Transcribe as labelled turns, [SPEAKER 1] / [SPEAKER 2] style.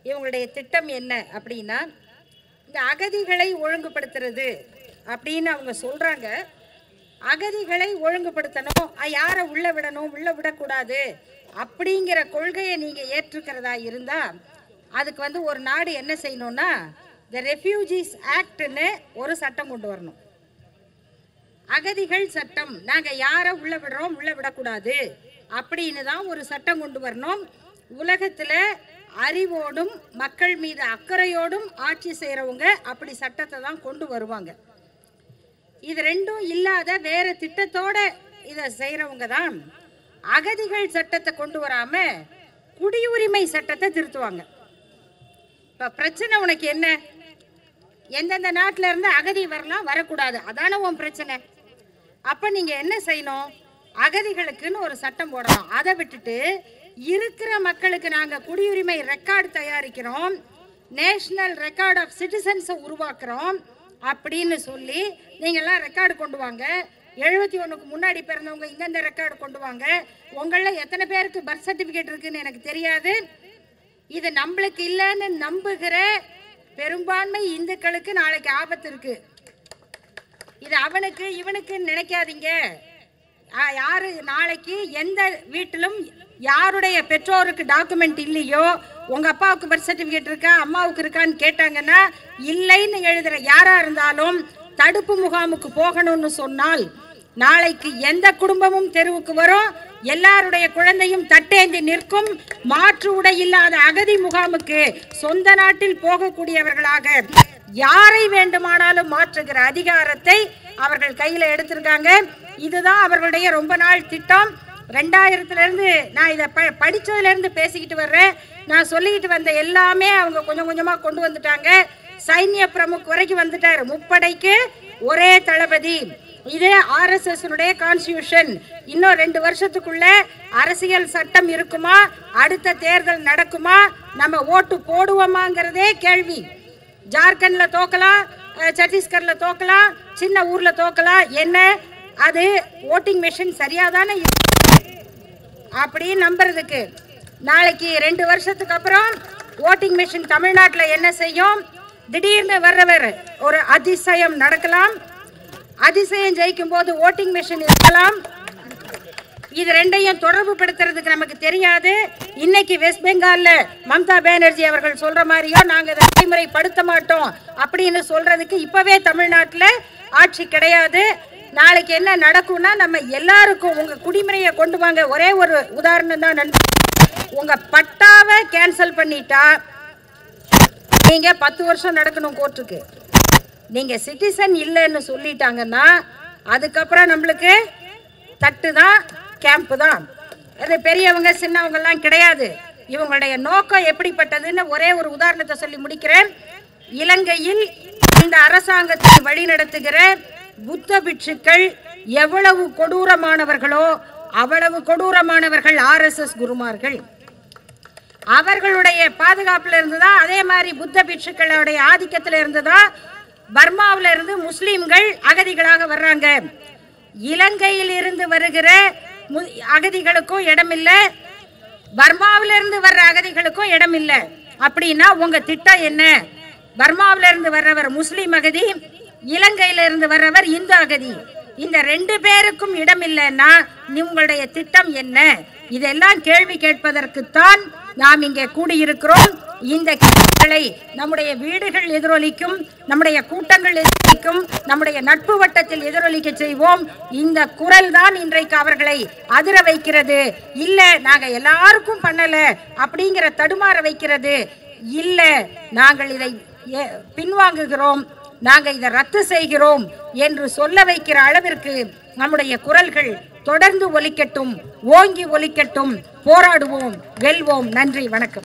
[SPEAKER 1] இவங்களுடைய திட்டம் என்ன அப்படின்னா இந்த அகதிகளை ஒழுங்குபடுத்துறது அப்படின்னு அவங்க சொல்றாங்க அகதிகளை ஒழுங்குபடுத்தணும் அஹ் யாரை உள்ள விடணும் உள்ள விடக்கூடாது அப்படிங்கிற கொள்கையை நீங்க ஏற்றுக்கிறதா இருந்தா அதுக்கு வந்து ஒரு நாடு என்ன செய்யணும்னா இந்த ரெஃப்யூஜிஸ் ஆக்ட்னு ஒரு சட்டம் கொண்டு வரணும் அகதிகள் சட்டம் நாங்க யாரை உள்ள விடுறோம் உள்ள விடக்கூடாது அப்படின்னு தான் ஒரு சட்டம் கொண்டு வரணும் உலகத்துல அறிவோடும் மக்கள் மீது அக்கறையோடும் ஆட்சி செய்றவங்க அப்படி சட்டத்தை தான் கொண்டு வருவாங்க இது ரெண்டும் இல்லாத வேற திட்டத்தோட இதை செய்றவங்க தான் அகதிகள் சட்டத்தை கொண்டு வராம குடியுரிமை சட்டத்தை திருத்துவாங்க இப்ப பிரச்சனை உனக்கு என்ன எந்தெந்த நாட்டில இருந்து அகதி வரலாம் வரக்கூடாது அதானே உன் பிரச்சனை அப்ப நீங்க என்ன செய்யணும் அகதிகளுக்குன்னு ஒரு சட்டம் போடலாம் அதை விட்டுட்டு இருக்கிற மக்களுக்கு நாங்க குடியுரிமை ரெக்கார்டு தயாரிக்கிறோம் நேஷனல் ரெக்கார்ட் ஆஃப் சிட்டிசன்ஸை உருவாக்குறோம் அப்படின்னு சொல்லி நீங்கள்லாம் ரெக்கார்டு கொண்டு வாங்க எழுபத்தி ஒன்றுக்கு முன்னாடி பிறந்தவங்க இந்தந்த ரெக்கார்டு கொண்டு வாங்க உங்களில் எத்தனை பேருக்கு பர்த் சர்டிஃபிகேட் இருக்குன்னு எனக்கு தெரியாது இது நம்மளுக்கு இல்லைன்னு நம்புகிற பெரும்பான்மை இந்துக்களுக்கு நாளைக்கு ஆபத்து இருக்கு இது அவனுக்கு இவனுக்குன்னு நினைக்காதீங்க ஆ, யாரு நாளைக்கு எந்த வீட்டிலும் யாருடைய பெற்றோருக்கு டாக்குமெண்ட் இல்லையோ உங்க அப்பாவுக்கு பர்த் சர்டிஃபிகேட் இருக்கா அம்மாவுக்கு இருக்கான்னு கேட்டாங்கன்னா இல்லைன்னு எழுதுற யாரா இருந்தாலும் தடுப்பு முகாமுக்கு போகணும்னு சொன்னால் நாளைக்கு எந்த குடும்பமும் தெருவுக்கு வரும் எல்லாருடைய குழந்தையும் தட்டேந்தி நிற்கும் மாற்று உடை இல்லாத அகதி முகாமுக்கு சொந்த நாட்டில் போகக்கூடியவர்களாக யாரை வேண்டுமானாலும் மாற்றுகிற அதிகாரத்தை அவர்கள் கையில எடுத்திருக்காங்க இதுதான் அவர்களுடைய ரொம்ப நாள் திட்டம் ரெண்டாயிரத்துல இருந்து நான் இதை ப படிச்சதுல இருந்து பேசிக்கிட்டு வர்றேன் நான் சொல்லிக்கிட்டு வந்த எல்லாமே அவங்க கொஞ்சம் கொஞ்சமா கொண்டு வந்துட்டாங்க சைன்ய பிரமுக் வரைக்கும் வந்துட்டாரு முப்படைக்கு ஒரே தளபதி இது ஆர்எஸ்எஸ் கான்ஸ்டியூஷன் இன்னும் ரெண்டு வருஷத்துக்குள்ள அரசியல் சட்டம் இருக்குமா அடுத்த தேர்தல் நடக்குமா நம்ம ஓட்டு போடுவோமாங்கிறதே கேள்வி ஜார்க்கண்ட்ல தோக்கலாம் அஹ், சத்தீஸ்கர்ல தோக்கலாம் சின்ன ஊர்ல தோக்கலாம் என்ன அது ஓட்டிங் மிஷின் சரியா தானே அப்படின்னு நம்புறதுக்கு நாளைக்கு ரெண்டு வருஷத்துக்கு அப்புறம் ஓட்டிங் மிஷின் தமிழ்நாட்டில் என்ன செய்யும் திடீர்னு வர்றவர் ஒரு அதிசயம் நடக்கலாம் அதிசயம் ஜெயிக்கும் போது ஓட்டிங் மிஷின் இருக்கலாம் இது ரெண்டையும் தொடர்பு படுத்துறதுக்கு நமக்கு தெரியாது இன்னைக்கு வெஸ்ட் பெங்கால்ல மம்தா பானர்ஜி அவர்கள் சொல்ற மாதிரியோ நாங்க இதை நடைமுறைப்படுத்த மாட்டோம் அப்படின்னு சொல்றதுக்கு இப்பவே தமிழ்நாட்டுல ஆட்சி கிடையாது நாளைக்கு என்ன நடக்கும்னா நம்ம எல்லாருக்கும் உங்க குடிமுறையை கொண்டு வாங்க ஒரே ஒரு உதாரணம் தான் நண்பர் உங்க பட்டாவை கேன்சல் பண்ணிட்டா நீங்க பத்து வருஷம் நடக்கணும் கோர்ட்டுக்கு நீங்க சிட்டிசன் இல்லைன்னு சொல்லிட்டாங்கன்னா அதுக்கப்புறம் நம்மளுக்கு தட்டு தான் கேம்ப் தான் அது பெரியவங்க சின்னவங்கெல்லாம் கிடையாது இவங்களுடைய நோக்கம் எப்படிப்பட்டதுன்னு ஒரே ஒரு உதாரணத்தை சொல்லி முடிக்கிறேன் இலங்கையில் இந்த அரசாங்கத்தை வழிநடத்துகிற புத்த பிட்சுக்கள் எவ்வளவு கொடூரமானவர்களோ அவ்வளவு கொடூரமானவர்கள் ஆர்எஸ்எஸ் குருமார்கள் அவர்களுடைய பாதுகாப்புல இருந்து தான் அதே மாதிரி புத்த பிட்சுக்களுடைய ஆதிக்கத்துல இருந்து தான் பர்மாவுல இருந்து முஸ்லீம்கள் அகதிகளாக வர்றாங்க இலங்கையில் இருந்து வருகிற மு- அகதிகளுக்கும் இடமில்லை பர்மாவில இருந்து வர்ற அகதிகளுக்கும் இடமில்லை அப்படின்னா உங்க திட்டம் என்ன பர்மாவில இருந்து வர்றவர் முஸ்லீம் அகதி இலங்கையில இருந்து வர்றவர் இந்து அகதி இந்த ரெண்டு பேருக்கும் இடம் இல்லைன்னா உங்களுடைய திட்டம் என்ன இதெல்லாம் கேள்வி கேட்பதற்குத்தான் நாம் இங்கே கூடியிருக்கிறோம் இந்த கேள்விகளை நம்முடைய வீடுகள் எதிரொலிக்கும் நம்முடைய கூட்டங்கள் எதிரொலிக்கும் நம்முடைய நட்பு வட்டத்தில் எதிரொலிக்க செய்வோம் இந்த குரல் தான் இன்றைக்கு அவர்களை அதிர வைக்கிறது இல்ல நாங்க எல்லாருக்கும் பண்ணல அப்படிங்கிற தடுமாற வைக்கிறது இல்ல நாங்கள் இதை ஏ- பின்வாங்குகிறோம் நாங்க இதை ரத்து செய்கிறோம் என்று சொல்ல வைக்கிற அளவிற்கு நம்முடைய குரல்கள் தொடர்ந்து ஒலிக்கட்டும் ஓங்கி ஒலிக்கட்டும் போராடுவோம் வெல்வோம் நன்றி வணக்கம்